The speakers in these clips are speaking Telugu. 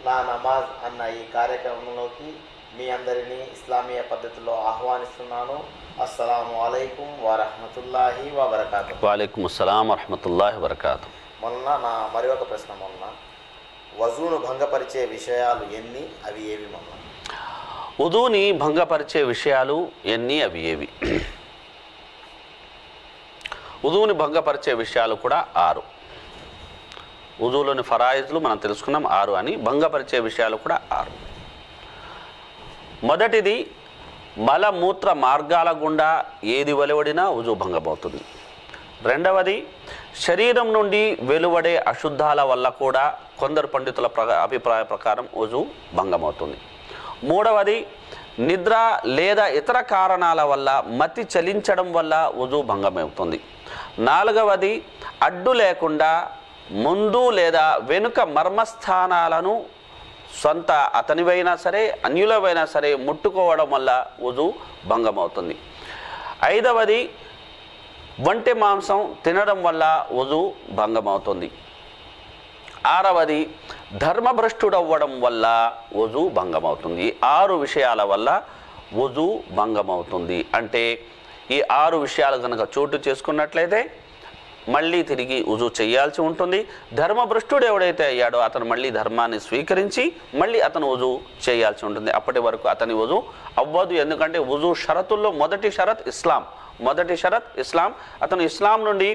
నా నమాజ్ అన్న ఈ కార్యక్రమంలోకి మీ అందరినీ ఇస్లామీయ పద్ధతిలో ఆహ్వానిస్తున్నాను అస్సలాము అలైకుం వరహమతుల్లాహి వబర్కాతు వాలేకుమ్ అస్సలాం వరహమతుల్లాహి వరకాతు మొన్న నా మరి ఒక ప్రశ్న మొన్న వజూను భంగపరిచే విషయాలు ఎన్ని అవి ఏవి మొన్న ఉదూని భంగపరిచే విషయాలు ఎన్ని అవి ఏవి ఉదువుని భంగపరిచే విషయాలు కూడా ఆరు ఉదువులోని ఫరాయిజ్లు మనం తెలుసుకున్నాం ఆరు అని భంగపరిచే విషయాలు కూడా ఆరు మొదటిది మలమూత్ర మార్గాల గుండా ఏది వెలువడినా ఉజు భంగమవుతుంది రెండవది శరీరం నుండి వెలువడే అశుద్ధాల వల్ల కూడా కొందరు పండితుల ప్ర అభిప్రాయ ప్రకారం ఉజు భంగమవుతుంది మూడవది నిద్ర లేదా ఇతర కారణాల వల్ల మతి చలించడం వల్ల ఉజు భంగమవుతుంది నాలుగవది అడ్డు లేకుండా ముందు లేదా వెనుక మర్మస్థానాలను సొంత అతనివైనా సరే అన్యులవైనా సరే ముట్టుకోవడం వల్ల ఉజు భంగమవుతుంది ఐదవది వంటి మాంసం తినడం వల్ల ఉజు భంగమవుతుంది ఆరవది ధర్మభ్రష్టుడవ్వడం వల్ల ఉజు భంగమవుతుంది ఈ ఆరు విషయాల వల్ల ఉజు భంగమవుతుంది అంటే ఈ ఆరు విషయాలు కనుక చోటు చేసుకున్నట్లయితే మళ్ళీ తిరిగి ఉజు చేయాల్సి ఉంటుంది ధర్మభ్రష్టుడు ఎవడైతే అయ్యాడో అతను మళ్ళీ ధర్మాన్ని స్వీకరించి మళ్ళీ అతను ఉజు చేయాల్సి ఉంటుంది అప్పటి వరకు అతని ఉజు అవ్వదు ఎందుకంటే ఉజు షరతుల్లో మొదటి షరత్ ఇస్లాం మొదటి షరత్ ఇస్లాం అతను ఇస్లాం నుండి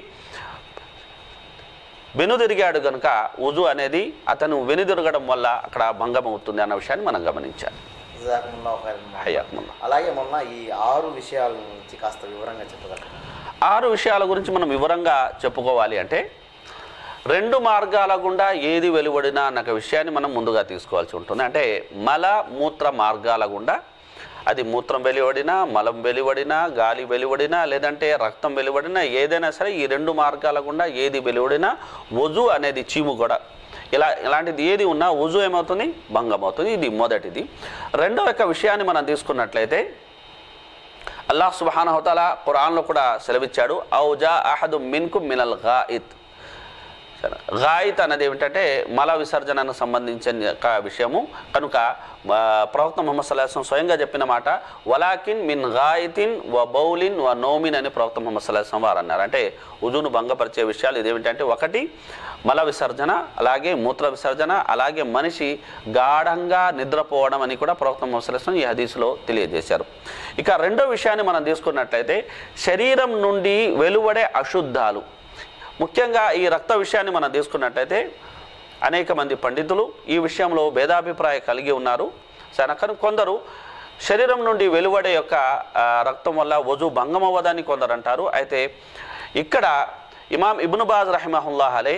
వెనుదిరిగాడు కనుక ఉజు అనేది అతను వెనుదిరగడం వల్ల అక్కడ భంగం అవుతుంది అన్న విషయాన్ని మనం గమనించాలి జజాకుముల్లాహు ఖైరన్ మొన్న. హయాకుముల్లా అలాగే మొన్న ఈ ఆరు విషయాల నుంచి కాస్త వివరంగా చెప్పగలరు ఆరు విషయాల గురించి మనం వివరంగా చెప్పుకోవాలి అంటే రెండు మార్గాల గుండా ఏది వెలువడినా అన్న ఒక విషయాన్ని మనం ముందుగా తీసుకోవాల్సి ఉంటుంది అంటే మల మూత్ర మార్గాల గుండా అది మూత్రం వెలువడినా మలం వెలువడినా గాలి వెలువడినా లేదంటే రక్తం వెలువడినా ఏదైనా సరే ఈ రెండు మార్గాల గుండా ఏది వెలువడినా వజు అనేది చీము కూడా ఇలా ఇలాంటిది ఏది ఉన్నా వజు ఏమవుతుంది భంగం అవుతుంది ఇది మొదటిది రెండవ యొక్క విషయాన్ని మనం తీసుకున్నట్లయితే అల్లాహ్ సుబానహతల ఖురాన్లో కూడా సెలవిచ్చాడు ఔజా అహదు మిన్కు మినల్ గాయిత్ సరే గాయిత్ అనేది ఏమిటంటే మల విసర్జనకు సంబంధించిన యొక్క విషయము కనుక ఆ, ప్రవక్త ముహమ్మద్ సల్లాహం స్వయంగా చెప్పిన మాట వలాకిన్ మిన్ గాయితిన్ వ బౌలిన్ వ నోమిన్ అని ప్రవక్త ముహమ్మద్ సల్లాహం వారు అన్నారు అంటే ఉజును భంగపరిచే విషయాలు ఇదేమిటంటే ఒకటి మల విసర్జన అలాగే మూత్ర విసర్జన అలాగే మనిషి గాఢంగా నిద్రపోవడం అని కూడా ప్రవక్త ముహమ్మద్ సల్లాహం ఈ హదీసులో తెలియజేశారు ఇక రెండో విషయాన్ని మనం తీసుకున్నట్లయితే శరీరం నుండి వెలువడే అశుద్ధాలు ముఖ్యంగా ఈ రక్త విషయాన్ని మనం తీసుకున్నట్టయితే అనేక మంది పండితులు ఈ విషయంలో భేదాభిప్రాయం కలిగి ఉన్నారు సరే కానీ కొందరు శరీరం నుండి వెలువడే యొక్క ఆ, రక్తం వల్ల వజు భంగం అవ్వదని కొందరు అంటారు అయితే ఇక్కడ ఇమాం ఇబ్నుబాజ్ రహిమహుల్లాహ్ అలే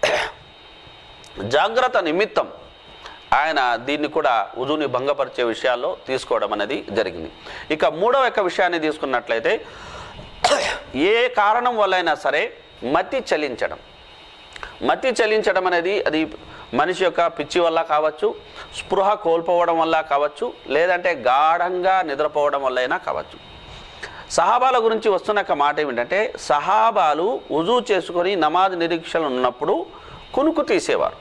జాగ్రత్త నిమిత్తం ఆయన దీన్ని కూడా ఉజుని భంగపరిచే విషయాల్లో తీసుకోవడం అనేది జరిగింది ఇక మూడవ యొక్క విషయాన్ని తీసుకున్నట్లయితే ఏ కారణం వల్లైనా సరే మతి చలించడం మతి చలించడం అనేది అది మనిషి యొక్క పిచ్చి వల్ల కావచ్చు స్పృహ కోల్పోవడం వల్ల కావచ్చు లేదంటే గాఢంగా నిద్రపోవడం వల్ల అయినా కావచ్చు సహాబాల గురించి వస్తున్న ఒక మాట ఏమిటంటే సహాబాలు ఉజూ చేసుకొని నమాజ్ నిరీక్షలు ఉన్నప్పుడు కునుకు తీసేవారు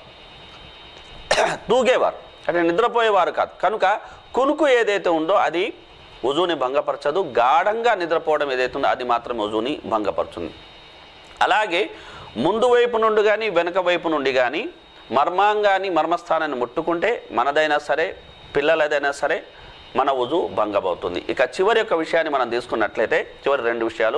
తూగేవారు అంటే నిద్రపోయేవారు కాదు కనుక కునుకు ఏదైతే ఉందో అది ఉజుని భంగపరచదు గాఢంగా నిద్రపోవడం ఏదైతే ఉందో అది మాత్రం ఉజుని భంగపరుచుంది అలాగే ముందు వైపు నుండి కానీ వెనక వైపు నుండి కానీ మర్మాంగాన్ని మర్మస్థానాన్ని ముట్టుకుంటే మనదైనా సరే పిల్లలదైనా సరే మన ఉజు భంగమవుతుంది ఇక చివరి యొక్క విషయాన్ని మనం తీసుకున్నట్లయితే చివరి రెండు విషయాలు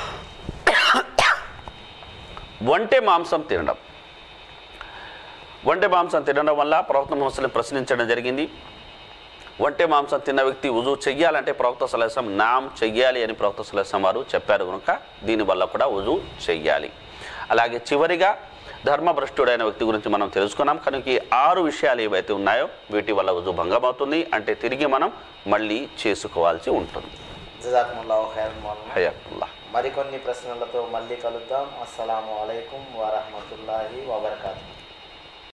ఒంటె మాంసం తినడం ఒంటె మాంసం తినడం వల్ల ప్రవక్త ముహమ్మద్ ప్రశ్నించడం జరిగింది ఒంటె మాంసం తిన్న వ్యక్తి ఉజు చెయ్యాలంటే ప్రవక్త సలహం నామ్ చెయ్యాలి అని ప్రవక్త సలహం వారు చెప్పారు కనుక దీనివల్ల కూడా ఉజు చెయ్యాలి అలాగే చివరిగా ధర్మభ్రష్టుడైన వ్యక్తి గురించి మనం తెలుసుకున్నాం కనుక ఈ ఆరు విషయాలు ఏవైతే ఉన్నాయో వీటి వల్ల ఉజు భంగమవుతుంది అంటే తిరిగి మనం మళ్ళీ చేసుకోవాల్సి ఉంటుంది జజాకుముల్లాహు ఖైరన్ మౌలానా. హయాకుల్లా మరికొన్ని ప్రశ్నలతో మళ్ళీ కలుద్దాం అస్సలాము అలైకుం వరహమతుల్లాహి వబర్కాతు